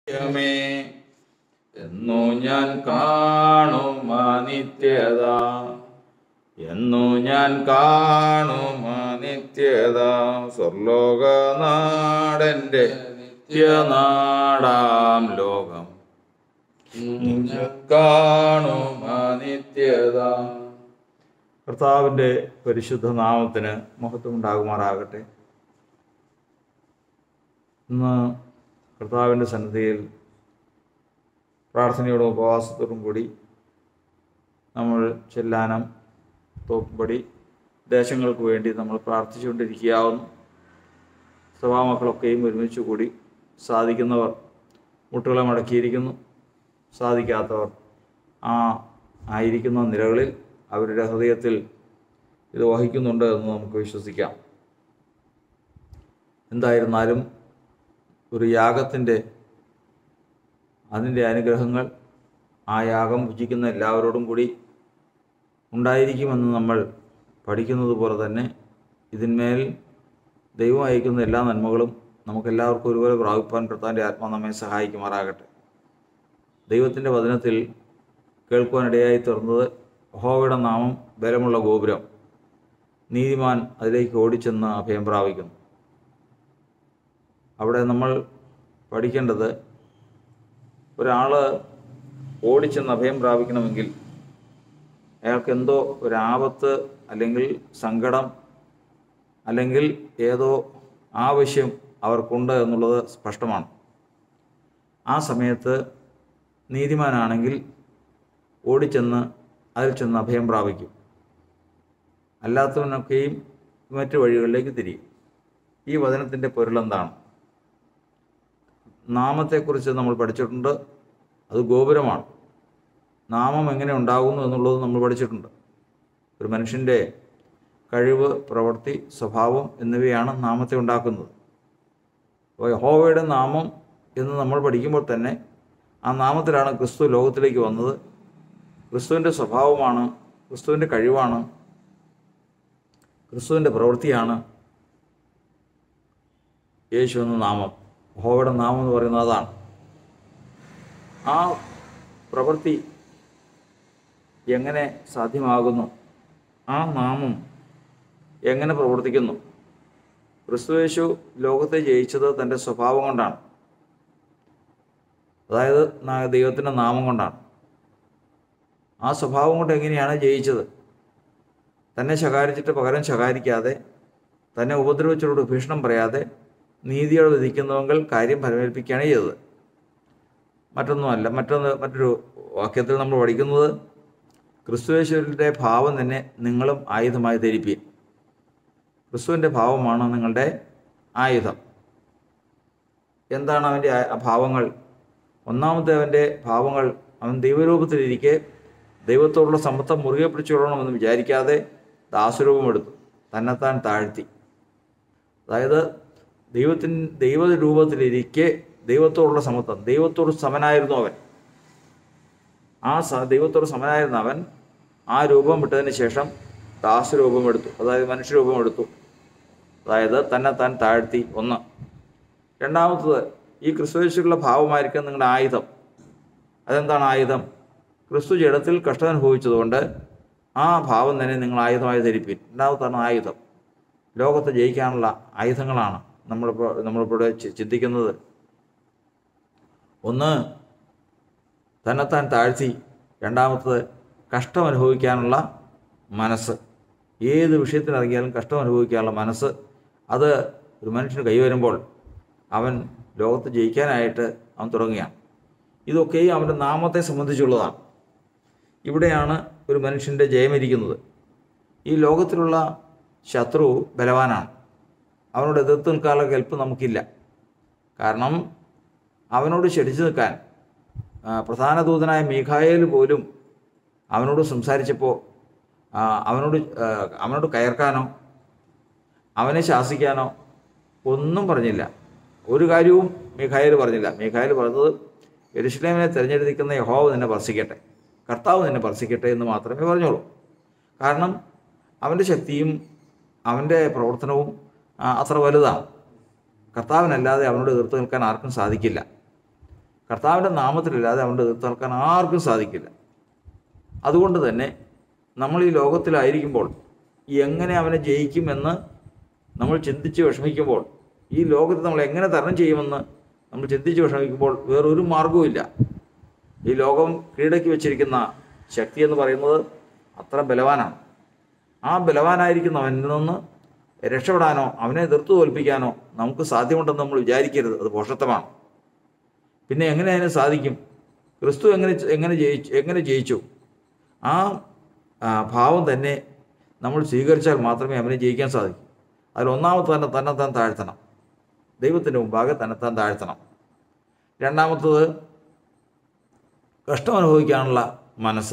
ദൈവമേ, എന്നു ഞാൻ കാണും ആ നിത്യത എന്നു ഞാൻ കാണും ആ നിത്യത സ്വർലോകനാടന്റെ നിത്യനാടാം ലോകം ഞാൻ കാണും ആ നിത്യത കർത്താവിൻ്റെ പരിശുദ്ധ നാമത്തിന് മഹത്വം ഉണ്ടാകുമാറാകട്ടെ ഇന്ന് കർത്താവിൻ്റെ സന്നിധിയിൽ പ്രാർത്ഥനയോടും ഉപവാസത്തോടും കൂടി നമ്മൾ ചെല്ലാനം തോപ്പുപടി ദേശങ്ങൾക്ക് വേണ്ടി നമ്മൾ പ്രാർത്ഥിച്ചുകൊണ്ടിരിക്കാവുന്നു സഭാമക്കളൊക്കെയും ഒരുമിച്ച് കൂടി സാധിക്കുന്നവർ മുട്ടുകളെ മടക്കിയിരിക്കുന്നു സാധിക്കാത്തവർ ആ ആയിരിക്കുന്ന നിലകളിൽ അവരുടെ ഹൃദയത്തിൽ ഇത് വഹിക്കുന്നുണ്ട് എന്ന് നമുക്ക് വിശ്വസിക്കാം എന്തായിരുന്നാലും ഒരു യാഗത്തിൻ്റെ അതിൻ്റെ അനുഗ്രഹങ്ങൾ ആ യാഗം ഭുജിക്കുന്ന എല്ലാവരോടും കൂടി ഉണ്ടായിരിക്കുമെന്ന് നമ്മൾ പഠിക്കുന്നത് പോലെ തന്നെ ഇതിന്മേൽ ദൈവം അയക്കുന്ന എല്ലാ നന്മകളും നമുക്കെല്ലാവർക്കും ഒരുപോലെ പ്രാപിപ്പാൻ കർത്താൻ്റെ ആത്മാ നമ്മെ സഹായിക്കുമാറാകട്ടെ ദൈവത്തിൻ്റെ വചനത്തിൽ കേൾക്കുവാനിടയായി തീർന്നത് യഹോവയുടെ നാമം ബലമുള്ള ഗോപുരം നീതിമാൻ അതിലേക്ക് ഓടിച്ചെന്ന് അഭയം പ്രാപിക്കുന്നു അവിടെ നമ്മൾ പഠിക്കേണ്ടത് ഒരാൾ ഓടിച്ചെന്ന് അഭയം പ്രാപിക്കണമെങ്കിൽ അയാൾക്ക് എന്തോ ഒരാപത്ത് അല്ലെങ്കിൽ സങ്കടം അല്ലെങ്കിൽ ഏതോ ആവശ്യം അവർക്കുണ്ട് എന്നുള്ളത് സ്പഷ്ടമാണ് ആ സമയത്ത് നീതിമാനാണെങ്കിൽ ഓടിച്ചെന്ന് അതിൽ ചെന്ന് അഭയം പ്രാപിക്കും അല്ലാത്തവനൊക്കെയും മറ്റു വഴികളിലേക്ക് തിരിയും ഈ വചനത്തിൻ്റെ പൊരുളെന്താണ് നാമത്തെക്കുറിച്ച് നമ്മൾ പഠിച്ചിട്ടുണ്ട് അത് ഗോപുരമാണ് നാമം എങ്ങനെ ഉണ്ടാകുന്നു എന്നുള്ളത് നമ്മൾ പഠിച്ചിട്ടുണ്ട് ഒരു മനുഷ്യൻ്റെ കഴിവ് പ്രവൃത്തി സ്വഭാവം എന്നിവയാണ് നാമത്തെ ഉണ്ടാക്കുന്നത് അപ്പോൾ യഹോവയുടെ നാമം എന്ന് നമ്മൾ പഠിക്കുമ്പോൾ തന്നെ ആ നാമത്തിലാണ് ക്രിസ്തു ലോകത്തിലേക്ക് വന്നത് ക്രിസ്തുവിൻ്റെ സ്വഭാവമാണ് ക്രിസ്തുവിൻ്റെ കഴിവാണ് ക്രിസ്തുവിൻ്റെ പ്രവൃത്തിയാണ് യേശു എന്ന നാമം യഹോവയുടെ നാമം എന്ന് പറയുന്നത് അതാണ് ആ പ്രവൃത്തി എങ്ങനെ സാധ്യമാകുന്നു ആ നാമം എങ്ങനെ പ്രവർത്തിക്കുന്നു ക്രിസ്തുയേശു ലോകത്തെ ജയിച്ചത് തൻ്റെ സ്വഭാവം കൊണ്ടാണ് അതായത് നാ- ദൈവത്തിൻ്റെ നാമം കൊണ്ടാണ് ആ സ്വഭാവം കൊണ്ട് എങ്ങനെയാണ് ജയിച്ചത് തന്നെ ശകാരിച്ചിട്ട് പകരം ശകാരിക്കാതെ തന്നെ ഉപദ്രവിച്ചവരോട് ഭീഷണം പറയാതെ നീതിയോട് വിധിക്കുന്നവങ്ങൾ കാര്യം ഫലമേൽപ്പിക്കുകയാണ് ചെയ്തത് മറ്റൊന്നുമല്ല മറ്റൊന്ന് മറ്റൊരു വാക്യത്തിൽ നമ്മൾ പഠിക്കുന്നത് ക്രിസ്തുവേശ്വരുടെ ഭാവം തന്നെ നിങ്ങളും ആയുധമായി ധരിപ്പീൻ ക്രിസ്തുവിൻ്റെ ഭാവമാണ് നിങ്ങളുടെ ആയുധം എന്താണ് അവൻ്റെ ആ- ഭാവങ്ങൾ ഒന്നാമത്തെ അവൻ്റെ ഭാവങ്ങൾ അവൻ ദൈവരൂപത്തിലിരിക്കെ ദൈവത്തോടുള്ള സമത്വം മുറുകെ പിടിച്ചുകൊള്ളണമെന്ന് വിചാരിക്കാതെ ദാസരൂപമെടുത്തു തന്നെത്താൻ താഴ്ത്തി അതായത് ദൈവത്തിൻ ദൈവ രൂപത്തിലിരിക്കെ ദൈവത്തോടുള്ള സമത്വം ദൈവത്തോട് സമനായിരുന്നു അവൻ ആ സ ദൈവത്തോട് സമനായിരുന്ന അവൻ ആ രൂപം വിട്ടതിന് ശേഷം ദാസരൂപം എടുത്തു അതായത് മനുഷ്യരൂപം എടുത്തു അതായത് തന്നെ താൻ താഴ്ത്തി ഒന്ന് രണ്ടാമത്തത് ഈ ക്രിസ്തുവേശുള്ള ഭാവമായിരിക്കും നിങ്ങളുടെ ആയുധം അതെന്താണ് ആയുധം ക്രിസ്തു ജഡത്തിൽ കഷ്ടം അനുഭവിച്ചതുകൊണ്ട് ആ ഭാവം തന്നെ നിങ്ങൾ ആയുധമായി ധരിപ്പിൻ രണ്ടാമത്താണ് ആയുധം ലോകത്തെ ജയിക്കാനുള്ള ആയുധങ്ങളാണ് നമ്മളിപ്പോൾ നമ്മളിവിടെ ചി- ചിന്തിക്കുന്നത് ഒന്ന് തന്നെത്താൻ താഴ്ത്തി രണ്ടാമത്തത് കഷ്ടം അനുഭവിക്കാനുള്ള മനസ്സ് ഏത് വിഷയത്തിനിറങ്ങിയാലും കഷ്ടം അനുഭവിക്കാനുള്ള മനസ്സ് അത് ഒരു മനുഷ്യന് കൈവരുമ്പോൾ അവൻ ലോകത്ത് ജയിക്കാനായിട്ട് അവൻ തുടങ്ങുകയാണ് ഇതൊക്കെയും അവൻ്റെ നാമത്തെ സംബന്ധിച്ചുള്ളതാണ് ഇവിടെയാണ് ഒരു മനുഷ്യൻ്റെ ജയമിരിക്കുന്നത് ഈ ലോകത്തിലുള്ള ശത്രു ബലവാനാണ് അവനോട് എതിർത്ത് നിൽക്കാനുള്ള കെൽപ്പ് നമുക്കില്ല കാരണം അവനോട് ക്ഷണിച്ചു നിൽക്കാൻ ആ, പ്രധാന ദൂതനായ മീഖായേൽ പോലും അവനോട് സംസാരിച്ചപ്പോൾ ആ, അവനോട് ആ, അവനോട് കയർക്കാനോ അവനെ ശാസിക്കാനോ ഒന്നും പറഞ്ഞില്ല ഒരു കാര്യവും മീഖായേൽ പറഞ്ഞില്ല മീഖായേൽ പറഞ്ഞത് യെരുഷലേമിനെ തിരഞ്ഞെടുക്കുന്ന യഹോവ നിന്നെ ഭർഷിക്കട്ടെ കർത്താവ് നിന്നെ ഭർഷിക്കട്ടെ എന്ന് മാത്രമേ പറഞ്ഞോളൂ കാരണം അവൻ്റെ ശക്തിയും അവൻ്റെ പ്രവർത്തനവും ആ, അത്ര വലുതാണ് കർത്താവിനല്ലാതെ അവനോട് എതിർത്ത് നിൽക്കാൻ ആർക്കും സാധിക്കില്ല കർത്താവിൻ്റെ നാമത്തിലല്ലാതെ അവൻ്റെ എതിർത്തൽക്കാൻ ആർക്കും സാധിക്കില്ല അതുകൊണ്ട് തന്നെ നമ്മൾ ഈ ലോകത്തിലായിരിക്കുമ്പോൾ എങ്ങനെ അവനെ ജയിക്കുമെന്ന് നമ്മൾ ചിന്തിച്ച് വിഷമിക്കുമ്പോൾ ഈ ലോകത്ത് നമ്മൾ എങ്ങനെ തരണം ചെയ്യുമെന്ന് നമ്മൾ ചിന്തിച്ച് വിഷമിക്കുമ്പോൾ വേറൊരു മാർഗവുമില്ല ഈ ലോകം കീഴടക്കി വെച്ചിരിക്കുന്ന ശക്തി എന്ന് പറയുന്നത് അത്ര ബലവാനാണ് ആ ബലവാനായിരിക്കുന്നവനിൽ നിന്ന് രക്ഷപ്പെടാനോ അവനെ എതിർത്ത് തോൽപ്പിക്കാനോ നമുക്ക് സാധ്യമുണ്ടെന്ന് നമ്മൾ വിചാരിക്കരുത് അത് പോഷത്വമാണ് പിന്നെ എങ്ങനെ അതിന് സാധിക്കും ക്രിസ്തു എങ്ങനെ എങ്ങനെ ജയിച്ചു എങ്ങനെ ജയിച്ചു ആ ആ, ഭാവം തന്നെ നമ്മൾ സ്വീകരിച്ചാൽ മാത്രമേ അവനെ ജയിക്കാൻ സാധിക്കൂ അതിൽ ഒന്നാമത്തെ തന്നെ തന്നെത്താൻ താഴ്ത്തണം ദൈവത്തിൻ്റെ മുമ്പാകെ തന്നെത്താൻ താഴ്ത്തണം രണ്ടാമത്തത് കഷ്ടം അനുഭവിക്കാനുള്ള മനസ്സ്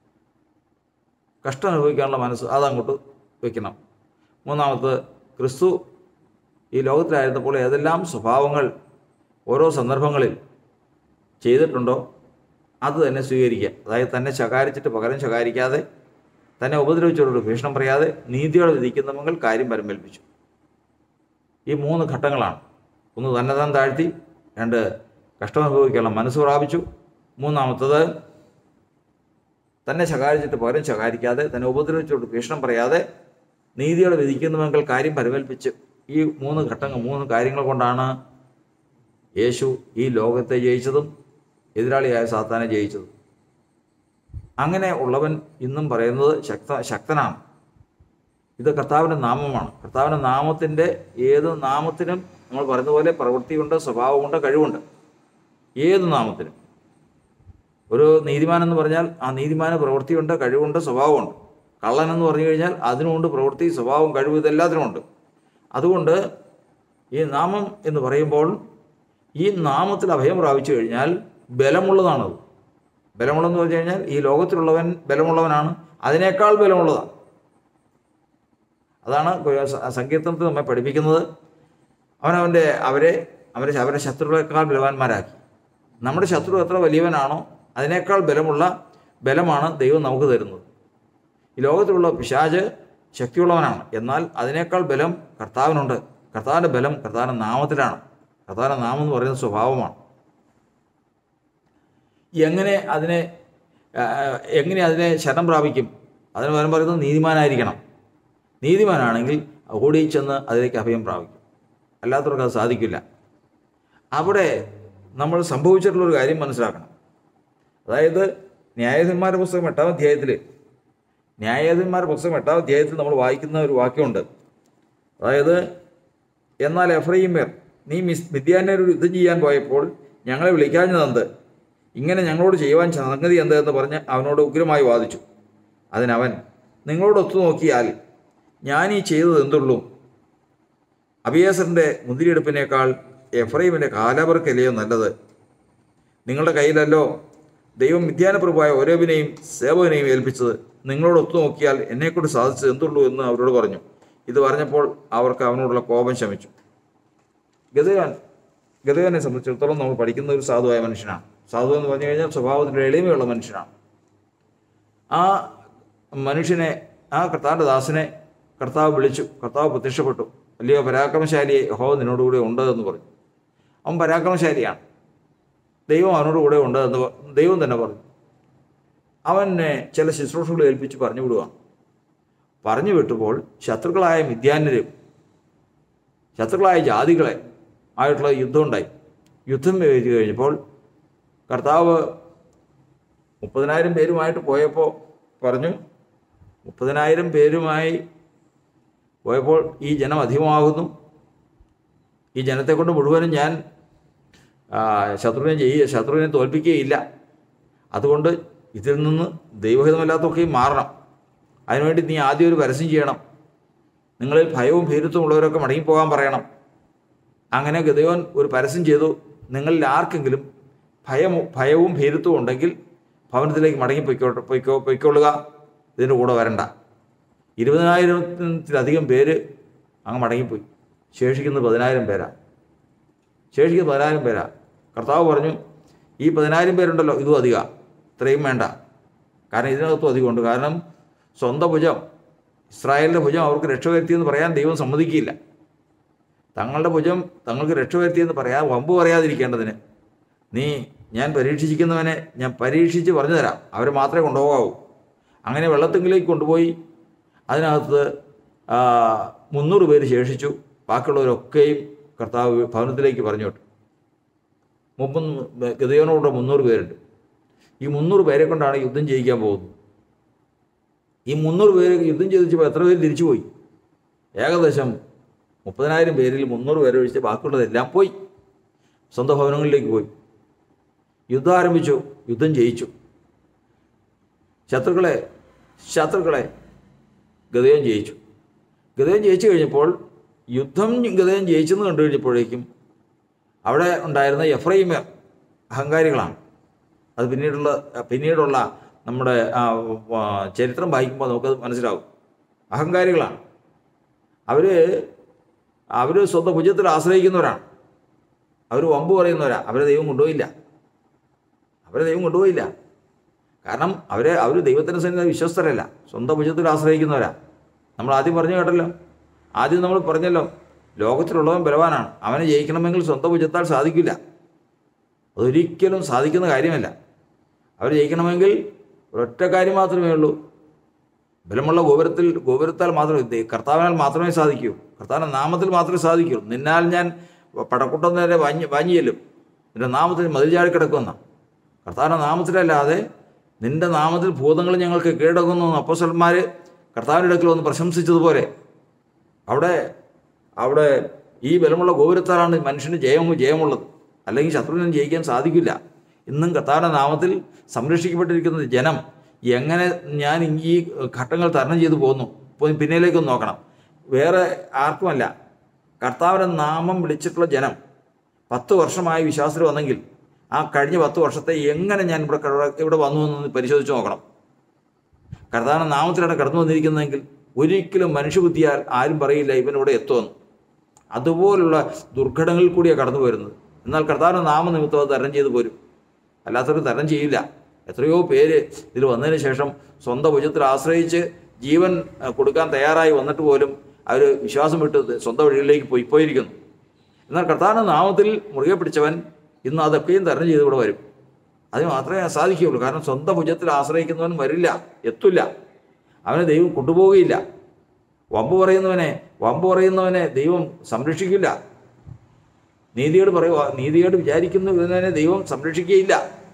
കഷ്ടം അനുഭവിക്കാനുള്ള മനസ്സ് അതങ്ങോട്ട് വെക്കണം മൂന്നാമത് ക്രിസ്തു ഈ ലോകത്തിലായിരുന്നപ്പോൾ ഏതെല്ലാം സ്വഭാവങ്ങൾ ഓരോ സന്ദർഭങ്ങളിൽ ചെയ്തിട്ടുണ്ടോ അത് തന്നെ സ്വീകരിക്കുക അതായത് തന്നെ ശകാരിച്ചിട്ട് പകരം ശകാരിക്കാതെ തന്നെ ഉപദ്രവിച്ചവരോട് ഭീഷണം പറയാതെ നീതിയോടെ വിധിക്കുന്നവങ്ങൾ കാര്യം പരമേൽപ്പിച്ചു ഈ മൂന്ന് ഘട്ടങ്ങളാണ് ഒന്ന് തന്നെ താൻ താഴ്ത്തി രണ്ട് കഷ്ടം അനുഭവിക്കാനുള്ള മനസ്സ് പ്രാപിച്ചു മൂന്നാമത്തത് തന്നെ ശകാരിച്ചിട്ട് പകരം ശകാരിക്കാതെ തന്നെ ഉപദ്രവിച്ചോട് ഭീഷണം പറയാതെ നീതിയോടെ വിധിക്കുന്നവങ്ങൾ കാര്യം പരമേൽപ്പിച്ച് ഈ മൂന്ന് ഘട്ടങ്ങൾ മൂന്ന് കാര്യങ്ങൾ കൊണ്ടാണ് യേശു ഈ ലോകത്തെ ജയിച്ചതും എതിരാളിയായ സാത്താനെ ജയിച്ചതും അങ്ങനെ ഉള്ളവൻ ഇന്നും പറയുന്നത് ശക്ത ശക്തനാണ് ഇത് കർത്താവിൻ്റെ നാമമാണ് കർത്താവിൻ്റെ നാമത്തിൻ്റെ ഏത് നാമത്തിനും നമ്മൾ പറയുന്ന പോലെ പ്രവൃത്തിയുണ്ട് സ്വഭാവമുണ്ട് കഴിവുണ്ട് ഏത് നാമത്തിനും ഒരു നീതിമാൻ എന്ന് പറഞ്ഞാൽ ആ നീതിമാന് പ്രവൃത്തിയുണ്ട് കഴിവുണ്ട് സ്വഭാവമുണ്ട് കള്ളൻ എന്ന് പറഞ്ഞു കഴിഞ്ഞാൽ അതിനുമുണ്ട് പ്രവൃത്തി സ്വഭാവം കഴിവ് ഇതെല്ലാത്തിനും ഉണ്ട് അതുകൊണ്ട് ഈ നാമം എന്ന് പറയുമ്പോൾ ഈ നാമത്തിൽ അഭയം പ്രാപിച്ചു കഴിഞ്ഞാൽ ബലമുള്ളതാണത് ബലമുള്ളതെന്ന് പറഞ്ഞു കഴിഞ്ഞാൽ ഈ ലോകത്തിലുള്ളവൻ ബലമുള്ളവനാണ് അതിനേക്കാൾ ബലമുള്ളതാണ് അതാണ് സ- സങ്കീർത്തനത്തിൽ നമ്മെ പഠിപ്പിക്കുന്നത് അവനവൻ്റെ അവരെ അവരെ അവരുടെ ശത്രുക്കളെക്കാൾ ബലവാന്മാരാക്കി നമ്മുടെ ശത്രു എത്ര വലിയവനാണോ അതിനേക്കാൾ ബലമുള്ള ബലമാണ് ദൈവം നമുക്ക് തരുന്നത് ഈ ലോകത്തിലുള്ള പിശാജ് ശക്തിയുള്ളവനാണ് എന്നാൽ അതിനേക്കാൾ ബലം കർത്താവിനുണ്ട് കർത്താവിൻ്റെ ബലം കർത്താവിൻ്റെ നാമത്തിലാണ് കർത്താവിൻ്റെ നാമം എന്ന് പറയുന്ന സ്വഭാവമാണ് എങ്ങനെ അതിനെ ആ, എങ്ങനെ അതിനെ ശരണം പ്രാപിക്കും അതിന് പകരം പറയുന്നത് നീതിമാനായിരിക്കണം നീതിമാനാണെങ്കിൽ ഓടി ചെന്ന് അതിലേക്ക് അഭയം പ്രാപിക്കും അല്ലാത്തവർക്ക് അത് സാധിക്കില്ല അവിടെ നമ്മൾ സംഭവിച്ചിട്ടുള്ളൊരു കാര്യം മനസ്സിലാക്കണം അതായത് ന്യായാധിപന്മാരുടെ പുസ്തകം എട്ടാം അധ്യായത്തിൽ ന്യായാധിപന്മാരുടെ പുസ്തകം എട്ടാം അധ്യായത്തിൽ നമ്മൾ വായിക്കുന്ന ഒരു വാക്യമുണ്ട് അതായത് എന്നാൽ എഫ്രൈമേർ നീ മിസ് മിഥ്യാനൊരു യുദ്ധം ചെയ്യാൻ പോയപ്പോൾ ഞങ്ങളെ വിളിക്കാഞ്ഞതെന്ത് ഇങ്ങനെ ഞങ്ങളോട് ചെയ്യുവാൻ സംഗതി എന്ത് എന്ന് പറഞ്ഞ് അവനോട് ഉഗ്രമായി വാദിച്ചു അതിനവൻ നിങ്ങളോട് ഒത്തു നോക്കിയാൽ ഞാൻ ഈ ചെയ്തത് എന്തുള്ളൂ അബിയേസറിൻ്റെ മുന്തിരിയെടുപ്പിനേക്കാൾ എഫ്രൈമിൻ്റെ കാലാപർക്കല്ലയോ നല്ലത് നിങ്ങളുടെ കയ്യിലല്ലോ ദൈവം മിഥ്യാനപ്രഭുവായ ഓരോബിനെയും സേവകനെയും ഏൽപ്പിച്ചത് നിങ്ങളോട് ഒത്തു നോക്കിയാൽ എന്നെക്കൊണ്ട് സാധിച്ചത് എന്തുള്ളൂ എന്ന് അവരോട് പറഞ്ഞു ഇത് പറഞ്ഞപ്പോൾ അവർക്ക് അവനോടുള്ള കോപം ശമിച്ചു ഗതവാൻ ഗതവാനെ സംബന്ധിച്ചിടത്തോളം നമ്മൾ പഠിക്കുന്ന ഒരു സാധുവായ മനുഷ്യനാണ് സാധു എന്ന് പറഞ്ഞു കഴിഞ്ഞാൽ സ്വഭാവത്തിൽ എളിമയുള്ള മനുഷ്യനാണ് ആ മനുഷ്യനെ ആ കർത്താവിൻ്റെ ദാസനെ കർത്താവ് വിളിച്ചു കർത്താവ് പ്രത്യക്ഷപ്പെട്ടു വലിയ പരാക്രമശാലിയെ യഹോവ നിന്നോടുകൂടെ ഉണ്ട് എന്ന് പറഞ്ഞു അവൻ പരാക്രമശാലിയാണ് ദൈവം അവനോട് കൂടെ ഉണ്ട് എന്ന് പ- ദൈവം തന്നെ പറഞ്ഞു അവനെ ചില ശുശ്രൂഷകൾ ഏൽപ്പിച്ച് പറഞ്ഞു വിടുകയാണ് പറഞ്ഞു വിട്ടപ്പോൾ ശത്രുക്കളായ മിഥ്യാന്യരും ശത്രുക്കളായ ജാതികളെ ആയിട്ടുള്ള യുദ്ധം ഉണ്ടായി യുദ്ധം ചെയ്ത് കഴിഞ്ഞപ്പോൾ കർത്താവ് മുപ്പതിനായിരം പേരുമായിട്ട് പോയപ്പോൾ പറഞ്ഞു മുപ്പതിനായിരം പേരുമായി പോയപ്പോൾ ഈ ജനം അധികമാകുന്നു ഈ ജനത്തെ കൊണ്ട് മുഴുവനും ഞാൻ ആ, ശത്രുവിനെ ചെയ്യുക ശത്രുവിനെ തോൽപ്പിക്കുകയില്ല അതുകൊണ്ട് ഇതിൽ നിന്ന് ദൈവഹിതമല്ലാത്തൊക്കെയും മാറണം അതിനുവേണ്ടി നീ ആദ്യം ഒരു പരസ്യം ചെയ്യണം നിങ്ങളിൽ ഭയവും ഭീരുത്വം ഉള്ളവരൊക്കെ മടങ്ങിപ്പോകാൻ പറയണം അങ്ങനെ ഗതയോൻ ഒരു പരസ്യം ചെയ്തു നിങ്ങളിൽ ആർക്കെങ്കിലും ഭയം ഭയവും ഭീരുത്വവും ഉണ്ടെങ്കിൽ ഭവനത്തിലേക്ക് മടങ്ങി പൊയ്ക്കോട്ടെ പൊയ്ക്കോ പൊയ്ക്കൊള്ളുക ഇതിൻ്റെ കൂടെ വരണ്ട ഇരുപതിനായിരത്തിലധികം പേര് അങ്ങ് മടങ്ങിപ്പോയി ശേഷിക്കുന്നത് പതിനായിരം പേരാ ശേഷിക്കുന്നത് പതിനായിരം പേരാ കർത്താവ് പറഞ്ഞു ഈ പതിനായിരം പേരുണ്ടല്ലോ ഇതും അധിക ഇത്രയും വേണ്ട കാരണം ഇതിനകത്തും അധികമുണ്ട് കാരണം സ്വന്തം ഭുജം ഇസ്രായേലിൻ്റെ ഭുജം അവർക്ക് രക്ഷ വരുത്തിയെന്ന് പറയാൻ ദൈവം സമ്മതിക്കില്ല തങ്ങളുടെ ഭുജം തങ്ങൾക്ക് രക്ഷ വരുത്തിയെന്ന് പറയാൻ വമ്പ് പറയാതിരിക്കേണ്ടതിന് നീ ഞാൻ പരീക്ഷിക്കുന്നവനെ ഞാൻ പരീക്ഷിച്ച് പറഞ്ഞു തരാം അവരെ മാത്രമേ കൊണ്ടുപോകാവൂ അങ്ങനെ വെള്ളത്തിങ്കിലേക്ക് കൊണ്ടുപോയി അതിനകത്ത് ആ, മുന്നൂറ് പേര് ശേഷിച്ചു ബാക്കിയുള്ളവരൊക്കെയും കർത്താവ് ഭവനത്തിലേക്ക് പറഞ്ഞു വിട്ടു മുപ്പത് ഗതയോനോട് മുന്നൂറ് പേരുണ്ട് ഈ മുന്നൂറ് പേരെ കൊണ്ടാണ് യുദ്ധം ചെയ്യിക്കാൻ പോകുന്നത് ഈ മുന്നൂറ് പേര് യുദ്ധം ചെയ്തിച്ചപ്പോൾ എത്ര പേര് തിരിച്ചുപോയി ഏകദേശം മുപ്പതിനായിരം പേരിൽ മുന്നൂറ് പേരെ ഒഴിച്ച് ബാക്കിയുള്ളതെല്ലാം പോയി സ്വന്തം ഭവനങ്ങളിലേക്ക് പോയി യുദ്ധം ആരംഭിച്ചു യുദ്ധം ജയിച്ചു ശത്രുക്കളെ ശത്രുക്കളെ ഗതയം ജയിച്ചു ഗതയം ജയിച്ചു കഴിഞ്ഞപ്പോൾ യുദ്ധം ഗതയം ജയിച്ചെന്ന് കണ്ടു കഴിഞ്ഞപ്പോഴേക്കും അവിടെ ഉണ്ടായിരുന്ന എഫ്രൈമർ അഹങ്കാരികളാണ് അത് പിന്നീടുള്ള പിന്നീടുള്ള നമ്മുടെ ആ, ആ, ചരിത്രം വായിക്കുമ്പോൾ നമുക്കത് മനസ്സിലാവും അഹങ്കാരികളാണ് അവർ അവർ സ്വന്തം ഭുജത്തിൽ ആശ്രയിക്കുന്നവരാണ് അവർ വമ്പ് പറയുന്നവരാ അവരെ ദൈവം കൊണ്ടുപോയില്ല അവരെ ദൈവം കൊണ്ടുപോയില്ല കാരണം അവരെ അവർ ദൈവത്തിൻ്റെ സന്നിധി വിശ്വസ്തരല്ല സ്വന്തം ഭുജത്തിൽ ആശ്രയിക്കുന്നവരാ നമ്മൾ ആദ്യം പറഞ്ഞു കേട്ടല്ലോ ആദ്യം നമ്മൾ പറഞ്ഞല്ലോ ലോകത്തിലുള്ളവൻ ബലവാനാണ് അവനെ ജയിക്കണമെങ്കിൽ സ്വന്തം ഭുജത്താൽ സാധിക്കില്ല അതൊരിക്കലും സാധിക്കുന്ന കാര്യമല്ല അവർ ജയിക്കണമെങ്കിൽ ഒരൊറ്റ കാര്യം മാത്രമേ ഉള്ളൂ ബലമുള്ള ഗോപുരത്തിൽ ഗോപുരത്താൽ മാത്രമേ ദൈ- കർത്താവിനാൽ മാത്രമേ സാധിക്കൂ കർത്താവിൻ്റെ നാമത്തിൽ മാത്രമേ സാധിക്കൂ നിന്നാൽ ഞാൻ പടക്കുട്ടം നേരെ വാഞ്ഞ് വാഞ്ഞിയല്ലും നിന്റെ നാമത്തിൽ മതിൽ ചാടി കിടക്കുന്ന കർത്താവിൻ്റെ നാമത്തിലല്ലാതെ നിന്റെ നാമത്തിൽ ഭൂതങ്ങൾ ഞങ്ങൾക്ക് കീഴടങ്ങുന്നു എന്ന് അപ്പോസന്മാർ കർത്താവിൻ്റെ അടുക്കൽ വന്ന് പ്രശംസിച്ചതുപോലെ അവിടെ അവിടെ ഈ ബലമുള്ള ഗോപുരത്താലാണ് മനുഷ്യന് ജയം ജയമുള്ളത് അല്ലെങ്കിൽ ശത്രുവിനും ജയിക്കാൻ സാധിക്കില്ല ഇന്നും കർത്താവിൻ്റെ നാമത്തിൽ സംരക്ഷിക്കപ്പെട്ടിരിക്കുന്ന ജനം എങ്ങനെ ഞാൻ ഈ ഘട്ടങ്ങൾ തരണം ചെയ്തു പോകുന്നു ഇപ്പോൾ പിന്നിലേക്കൊന്ന് നോക്കണം വേറെ ആർക്കുമല്ല കർത്താവിൻ്റെ നാമം വിളിച്ചിട്ടുള്ള ജനം പത്ത് വർഷമായി വിശ്വാസത്തിൽ വന്നെങ്കിൽ ആ കഴിഞ്ഞ പത്ത് വർഷത്തെ എങ്ങനെ ഞാൻ ഇവിടെ കട- ഇവിടെ വന്നു എന്ന് പരിശോധിച്ച് നോക്കണം കർത്താവിൻ്റെ നാമത്തിലാണ് കടന്നു വന്നിരിക്കുന്നതെങ്കിൽ ഒരിക്കലും മനുഷ്യബുദ്ധിയാൽ ആരും പറയില്ല ഇവൻ ഇവിടെ എത്തുമെന്ന് അതുപോലുള്ള ദുർഘടങ്ങളിൽ കൂടിയാണ് കടന്നു വരുന്നത് എന്നാൽ കർത്താവിൻ്റെ നാമനിമിത്തം അത് തരണം ചെയ്തു പോരും അല്ലാത്തവർ തരണം ചെയ്യില്ല എത്രയോ പേര് ഇതിൽ വന്നതിന് ശേഷം സ്വന്തം ഭുജത്തിൽ ആശ്രയിച്ച് ജീവൻ അഹ്, കൊടുക്കാൻ തയ്യാറായി വന്നിട്ട് പോലും അവർ വിശ്വാസം വിട്ട് സ്വന്തം വഴികളിലേക്ക് പോയി പോയിരിക്കുന്നു എന്നാൽ കർത്താവിൻ്റെ നാമത്തിൽ മുറുകെ പിടിച്ചവൻ ഇന്ന് അതൊക്കെയും തരണം ചെയ്ത് ഇവിടെ വരും അതിന് മാത്രമേ സാധിക്കുകയുള്ളൂ കാരണം സ്വന്തം ഭുജത്തിൽ ആശ്രയിക്കുന്നവൻ വരില്ല എത്തില്ല അവനെ ദൈവം കൊണ്ടുപോവുകയില്ല വമ്പ് പറയുന്നവനെ വമ്പ് പറയുന്നവനെ ദൈവം സംരക്ഷിക്കില്ല നീതിയോട് പറയുക നീതിയോട് വിചാരിക്കുന്നവനെ ദൈവം സംരക്ഷിക്കുകയില്ല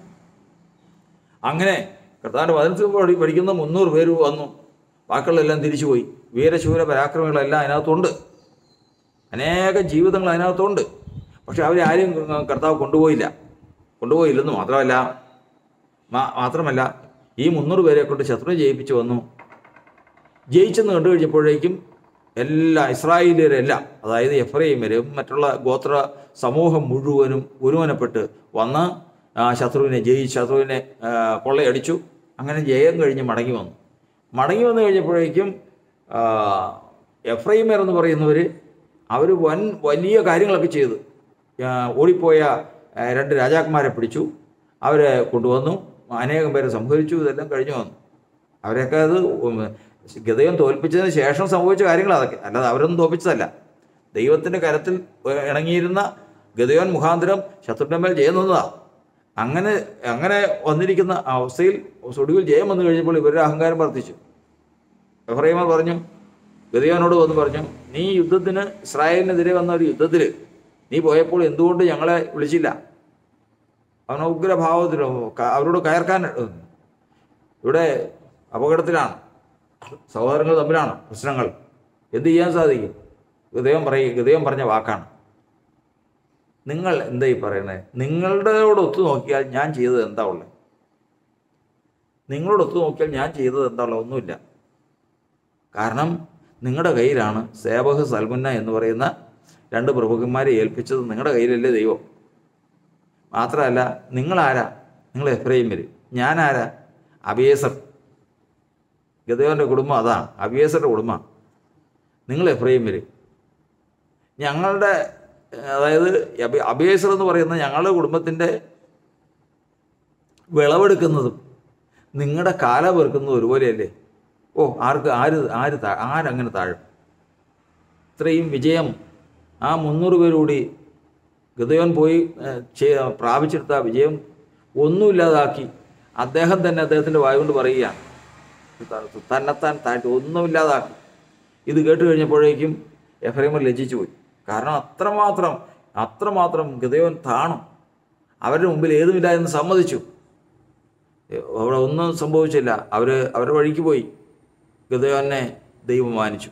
അങ്ങനെ കർത്താവിൻ്റെ വചനത്തിൽ പഠി- പഠിക്കുന്ന മുന്നൂറ് പേര് വന്നു ബാക്കിയുള്ളതെല്ലാം തിരിച്ചുപോയി വീരശൂര പരാക്രമികളെല്ലാം അതിനകത്തുണ്ട് അനേകം ജീവിതങ്ങൾ അതിനകത്തുണ്ട് പക്ഷെ അവരെ ആരും കർത്താവ് കൊണ്ടുപോയില്ല കൊണ്ടുപോയില്ലെന്ന് മാത്രമല്ല മാ- മാത്രമല്ല ഈ മുന്നൂറ് പേരെ കൊണ്ട് ശത്രുവിനെ ജയിപ്പിച്ച് വന്നു ജയിച്ചെന്ന് കണ്ടു കഴിഞ്ഞപ്പോഴേക്കും എല്ലാ ഇസ്രായേലിയരെല്ലാം അതായത് എഫ്രൈമരും മറ്റുള്ള ഗോത്ര സമൂഹം മുഴുവനും ഒരുവനപ്പെട്ട് വന്ന് ആ ശത്രുവിനെ ജയി ശത്രുവിനെ ആ, കൊള്ളയടിച്ചു അങ്ങനെ ജയം കഴിഞ്ഞ് മടങ്ങി വന്നു മടങ്ങി വന്നു കഴിഞ്ഞപ്പോഴേക്കും ആ, എഫ്രൈമർ എന്ന് പറയുന്നവർ അവർ വൻ വലിയ കാര്യങ്ങളൊക്കെ ചെയ്തു ആ, ഓടിപ്പോയ ആ, രണ്ട് രാജാക്കന്മാരെ പിടിച്ചു അവരെ കൊണ്ടുവന്നു അനേകം പേരെ സംഹരിച്ചു ഇതെല്ലാം കഴിഞ്ഞു വന്നു അവരെയൊക്കെ അത് ഉം ഗതയം തോൽപ്പിച്ചതിന് ശേഷം സംഭവിച്ച കാര്യങ്ങൾ അതൊക്കെ അല്ലാതെ അവരൊന്നും തോൽപ്പിച്ചതല്ല ദൈവത്തിൻ്റെ കരത്തിൽ ഏഹ്, ഇണങ്ങിയിരുന്ന ഗതയോൻ മുഖാന്തരം ശത്രുവിൻ്റെ മേൽ ജയം നിന്നതാ അങ്ങനെ അങ്ങനെ വന്നിരിക്കുന്ന അവസ്ഥയിൽ ഒടുവിൽ ജയം വന്നു കഴിഞ്ഞപ്പോൾ ഇവരുടെ അഹങ്കാരം വർദ്ധിച്ചു എഫ്രൈമർ പറഞ്ഞു ഗതയോനോട് വന്ന് പറഞ്ഞു നീ യുദ്ധത്തിന് ഇസ്രായേലിനെതിരെ വന്ന ഒരു യുദ്ധത്തിൽ നീ പോയപ്പോൾ എന്തുകൊണ്ട് ഞങ്ങളെ വിളിച്ചില്ല അവൻ ഉഗ്രഭാവത്തിലോ ക- അവരോട് കയർക്കാൻ ഉം, ഇവിടെ അപകടത്തിലാണ് സഹോദരങ്ങൾ തമ്മിലാണ് പ്രശ്നങ്ങൾ എന്ത് ചെയ്യാൻ സാധിക്കും ഹൃദയം പറയും ഹൃദയം പറഞ്ഞ വാക്കാണ് നിങ്ങൾ എന്താ ഈ പറയണേ നിങ്ങളുടെയോട് ഒത്തു നോക്കിയാൽ ഞാൻ ചെയ്തത് എന്താ ഉള്ളത് നിങ്ങളോട് ഒത്തു നോക്കിയാൽ ഞാൻ ചെയ്തത് എന്താ ഉള്ളത് ഒന്നുമില്ല കാരണം നിങ്ങളുടെ കയ്യിലാണ് സേവഹ് സൽമുന്ന എന്ന് പറയുന്ന രണ്ട് പ്രഭുക്കന്മാരെ ഏൽപ്പിച്ചത് നിങ്ങളുടെ കയ്യിലല്ലേ ദൈവം മാത്രമല്ല നിങ്ങളാരാ നിങ്ങൾ എഫ്രൈമര് ഞാനാരാ അബിയേസർ ഗതയോൻ്റെ കുടുംബം അതാണ് അബിയേസറുടെ കുടുംബം നിങ്ങൾ എഫ്രൈമര് ഞങ്ങളുടെ അതായത് അബി അബിയേസർ എന്ന് പറയുന്ന ഞങ്ങളുടെ കുടുംബത്തിൻ്റെ വിളവെടുക്കുന്നതും നിങ്ങളുടെ കാല പെറുക്കുന്നതും ഒരുപോലെയല്ലേ ഓ ആർക്ക് ആര് ആര് താ ആരങ്ങനെ താഴും ഇത്രയും വിജയം ആ മുന്നൂറ് പേരുകൂടി ഗതയോൻ പോയി ഏഹ്, ചെയ്- പ്രാപിച്ചെടുത്ത ആ വിജയം ഒന്നുമില്ലാതാക്കി അദ്ദേഹം തന്നെ അദ്ദേഹത്തിൻ്റെ വായ കൊണ്ട് പറയുകയാണ് തന്നെത്താൻ താഴ്ത്തി ഒന്നുമില്ലാതാക്കി ഇത് കേട്ട് കഴിഞ്ഞപ്പോഴേക്കും എഫ്രൈമർ ലജ്ജിച്ചു പോയി കാരണം അത്രമാത്രം അത്രമാത്രം ഗതയോൻ താണു അവരുടെ മുമ്പിൽ ഏതുമില്ല എന്ന് സമ്മതിച്ചു അവിടെ ഒന്നും സംഭവിച്ചില്ല അവർ അവരുടെ വഴിക്ക് പോയി ഗതയോനെ ദൈവം മാനിച്ചു